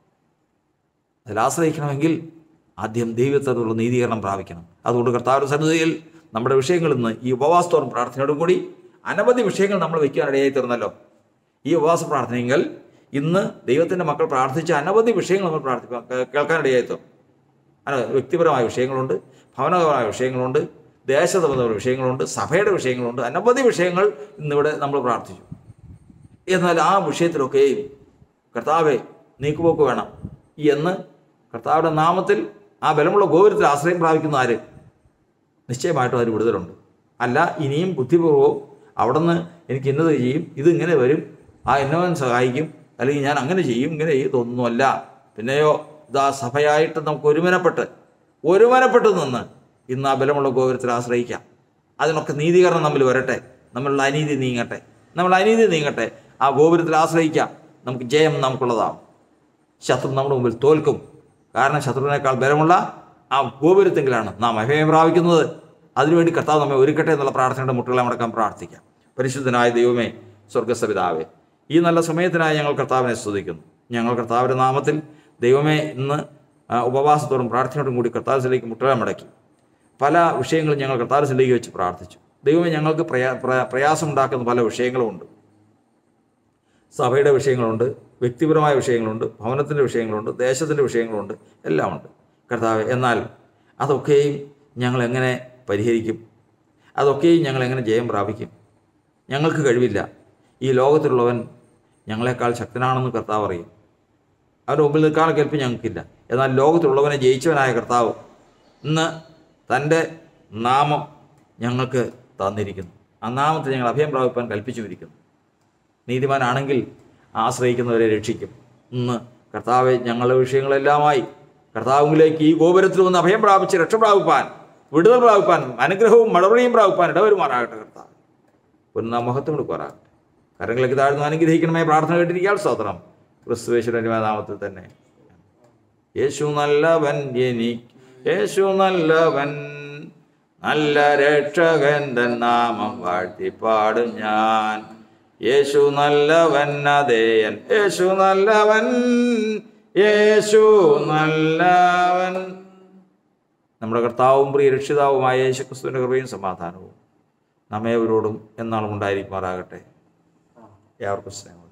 അതിൽ ആശ്രയിക്കണമെങ്കിൽ ആദ്യം ദൈവത്തോടുള്ള നീതീകരണം പ്രാപിക്കണം അതുകൊണ്ട് കർത്താവിൻ്റെ സന്നിധിയിൽ നമ്മുടെ വിഷയങ്ങളിൽ നിന്ന് ഈ ഉപവാസത്തോടും പ്രാർത്ഥനയോടും കൂടി അനവധി വിഷയങ്ങൾ നമ്മൾ വയ്ക്കാൻ ഇടയായി തീർന്നല്ലോ ഈ ഉപവാസ പ്രാർത്ഥനയെങ്കിൽ ഇന്ന് ദൈവത്തിൻ്റെ മക്കൾ പ്രാർത്ഥിച്ച അനവധി വിഷയങ്ങൾ നമ്മൾ പ്രാർത്ഥിക്കാൻ കേൾക്കാനിടയായി തീർന്നു അങ്ങനെ വ്യക്തിപരമായ വിഷയങ്ങളുണ്ട് ഭവനപരമായ വിഷയങ്ങളുണ്ട് ദേശസംബന്ധമായ വിഷയങ്ങളുണ്ട് സഭയുടെ വിഷയങ്ങളുണ്ട് അനവധി വിഷയങ്ങൾ ഇന്നിവിടെ നമ്മൾ പ്രാർത്ഥിച്ചു എന്നാൽ ആ വിഷയത്തിലൊക്കെയും കർത്താവെ നീക്കുപോക്ക് വേണം എന്ന് കർത്താവിൻ്റെ നാമത്തിൽ ആ ബലമുള്ള ഗോപുരത്തിൽ ആശ്രയം പ്രാപിക്കുന്ന ആര് നിശ്ചയമായിട്ടും അതിന് വിടുതലുണ്ട് അല്ല ഇനിയും ബുദ്ധിപൂർവ്വം അവിടുന്ന് എനിക്ക് ഇന്നത് ചെയ്യും ഇതിങ്ങനെ വരും ആ എന്നവൻ സഹായിക്കും അല്ലെങ്കിൽ ഞാൻ അങ്ങനെ ചെയ്യും ഇങ്ങനെ ചെയ്യും ഇതൊന്നുമല്ല പിന്നെയോ ഇതാ സഭയായിട്ട് നമുക്ക് ഒരുമനപ്പെട്ട് ഒരുമനപ്പെട്ട് നിന്ന് ഇന്ന് ആ ബലമുള്ള ഗോപുരത്തിൽ ആശ്രയിക്കാം അതിനൊക്കെ നീതീകരണം നമ്മിൽ വരട്ടെ നമ്മളുടെ അനീതി നീങ്ങട്ടെ നമ്മളുടെ അനീതി നീങ്ങട്ടെ ആ ഗോപുരത്തിൽ ആശ്രയിക്കാം നമുക്ക് ജയം നമുക്കുള്ളതാവും ശത്രു നമ്മുടെ മുമ്പിൽ തോൽക്കും കാരണം ശത്രുവിനേക്കാൾ ബലമുള്ള ആ ഗോപുരത്തെങ്കിലാണ് നാം അഭയം പ്രാപിക്കുന്നത് അതിനുവേണ്ടി കർത്താവ് നമ്മെ ഒരുക്കട്ടെ എന്നുള്ള പ്രാർത്ഥനയുടെ മുട്ടുകളെ മടക്കാൻ പ്രാർത്ഥിക്കാം പരിശുദ്ധനായ ദൈവമേ സ്വർഗസ്ഥപിതാവേ ഈ നല്ല സമയത്തിനായി ഞങ്ങൾ കർത്താവിനെ സ്തുതിക്കുന്നു ഞങ്ങൾ കർത്താവിൻ്റെ നാമത്തിൽ ദൈവമേ ഇന്ന് ആ, ഉപവാസത്തോടും പ്രാർത്ഥനയോടും കൂടി കർത്താവിലേക്ക് മുട്ടുകളെ മടക്കി പല വിഷയങ്ങളും ഞങ്ങൾ കർത്താവിലേക്ക് വെച്ച് പ്രാർത്ഥിച്ചു ദൈവമേ ഞങ്ങൾക്ക് പ്രയാ പ്ര- പ്രയാസമുണ്ടാക്കുന്ന പല വിഷയങ്ങളുമുണ്ട് സഭയുടെ വിഷയങ്ങളുണ്ട് വ്യക്തിപരമായ വിഷയങ്ങളുണ്ട് ഭവനത്തിൻ്റെ വിഷയങ്ങളുണ്ട് ദേശത്തിൻ്റെ വിഷയങ്ങളുണ്ട് എല്ലാം ഉണ്ട് കർത്താവ് എന്നാൽ അതൊക്കെയും ഞങ്ങൾ എങ്ങനെ പരിഹരിക്കും അതൊക്കെയും ഞങ്ങൾ എങ്ങനെ ജയം പ്രാപിക്കും ഞങ്ങൾക്ക് കഴിവില്ല ഈ ലോകത്തിലുള്ളവൻ ഞങ്ങളെക്കാൾ ശക്തനാണെന്ന് കർത്താവ് അറിയും അവൻ്റെ മുമ്പിൽ നിൽക്കാനുള്ള കെൽപ്പ് ഞങ്ങൾക്കില്ല എന്നാൽ ലോകത്തിലുള്ളവനെ ജയിച്ചവനായ കർത്താവ് ഇന്ന് തൻ്റെ നാമം ഞങ്ങൾക്ക് തന്നിരിക്കുന്നു ആ നാമത്തെ ഞങ്ങൾ അഭയം പ്രാപിപ്പാൻ കൽപ്പിച്ചുമിരിക്കുന്നു നീതിമാനാണെങ്കിൽ ആശ്രയിക്കുന്നവരെ രക്ഷിക്കും ഇന്ന് കർത്താവെ ഞങ്ങളുടെ വിഷയങ്ങളെല്ലാമായി കർത്താവിലേക്ക് ഈ ഗോപുരത്തിൽ വന്ന് അഭയം പ്രാപിച്ച് രക്ഷ പ്രാപിപ്പാൻ വിടുതൽ പ്രാപിപ്പാൻ അനുഗ്രഹവും മടവഴിയും പ്രാപിപ്പാൻ ഇടവരുമാറാകട്ടെ കർത്താവ് പൊന്നാ മഹത്വം കൊടുക്കുവാറാകട്ടെ കരങ്ങളിലേക്ക് താഴ്ന്നു അനുഗ്രഹിക്കണമേ പ്രാർത്ഥന കേട്ടിരിക്കാൻ സ്തോത്രം ക്രിസ്തുവേശ്വരൻ്റെ നാമത്തിൽ തന്നെ യേശു നല്ലവൻ എനിക്ക് യേശു നല്ലവൻ നല്ല രക്ഷകൻ തൻ നാമം വാഴ്ത്തിപ്പാടും ഞാൻ യേശു നല്ലവൻ അതേയൻ യേശു നല്ലവൻ യേശു നല്ലവൻ നമ്മുടെ കർത്താവും പ്രിയ രക്ഷിതാവുമായ യേശു ക്രിസ്തുവിൻ്റെ കൃപയും സമാധാനവും നമ്മേവരോടും എന്നാളും ഉണ്ടായിരിക്കുമാറാകട്ടെ ഏവർക്കും സ്നേഹം